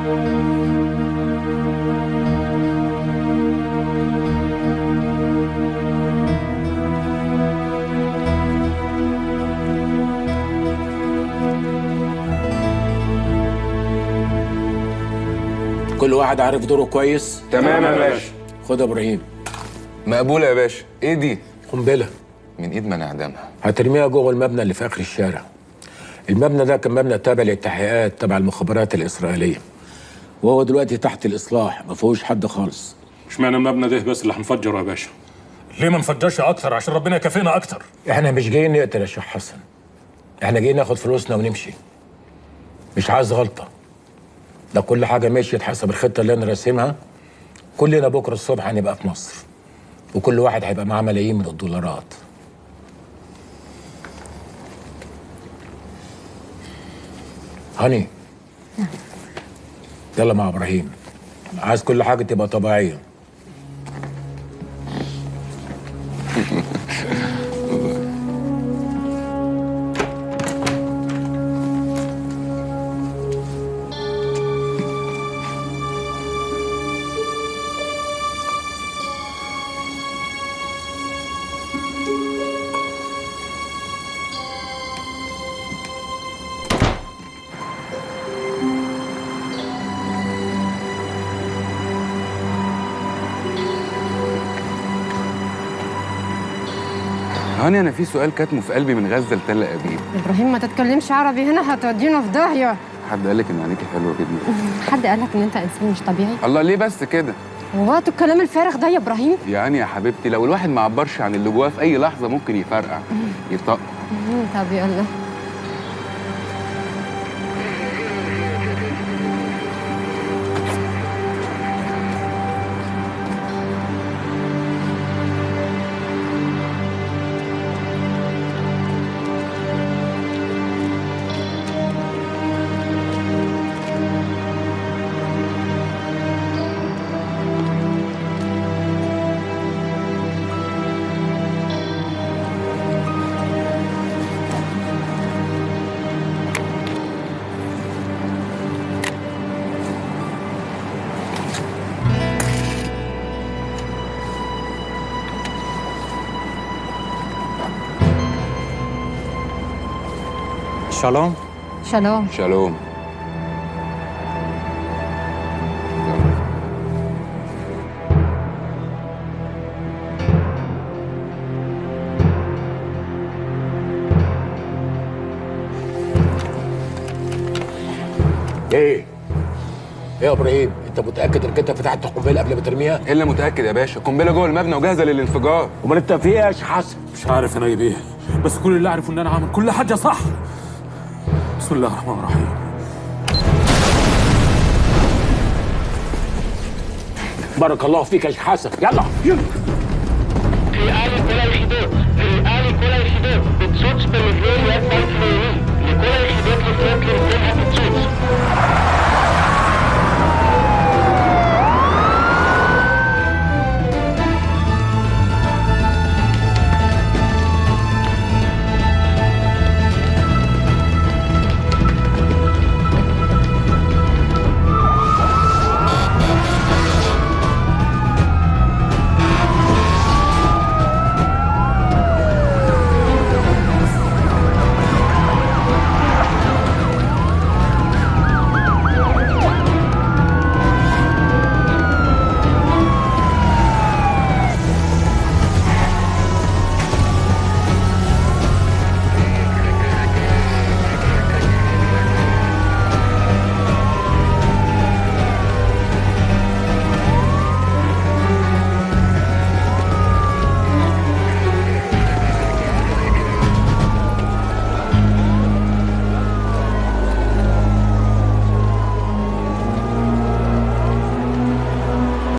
كل واحد عارف دوره كويس تمام يا باشا خد يا ابراهيم مقبولة يا باشا ايه دي؟ قنبله من ايد ما نعدمها هترميها جوه المبنى اللي في اخر الشارع المبنى ده كان مبنى تابع للتحقيقات تبع المخابرات الاسرائيليه وهو دلوقتي تحت الاصلاح ما فيهوش حد خالص اشمعنى المبنى ده بس اللي هنفجره يا باشا ليه ما نفجرش اكتر عشان ربنا يكفينا اكتر احنا مش جايين نقتل يا شيخ حسن احنا جايين ناخد فلوسنا ونمشي مش عايز غلطه ده كل حاجه مشيت حسب الخطه اللي انا راسمها كلنا بكره الصبح هنبقى في مصر وكل واحد هيبقى معاه ملايين من الدولارات هاني يلا مع ابراهيم عايز كل حاجه تبقى طبيعيه هاني انا في سؤال كاتمه في قلبي من غزة لتل ابيب ابراهيم ما تتكلمش عربي هنا هتودينا في داهيه حد قالك ان عينيكي حلوة جدا حد قالك ان انت انسان مش طبيعي الله ليه بس كده؟ ووقت الكلام الفارغ ده يا ابراهيم يعني يا حبيبتي لو الواحد ما عبرش عن اللي جواه في اي لحظة ممكن يفرقع يطق مم، طب يلا שלום. שלום شالوم ايه ايه يا ابراهيم انت متاكد انك انت فتحت القنبله قبل ما ترميها الا متأكد يا باشا قنبلة جوه المبنى وجاهزة للانفجار امال انت في ايه يا شيخ حسن مش عارف انا ايه بس كل اللي اعرفه ان انا عامل كل حاجه صح بسم الله الرحمن الرحيم بارك الله فيك يا شيخ حسن يلا يلا קריאה לכל היחידות, קריאה לכל היחידות, פיצוץ במבנה יד בן צבאי, לכל היחידות לפנות למקום הפיצוץ.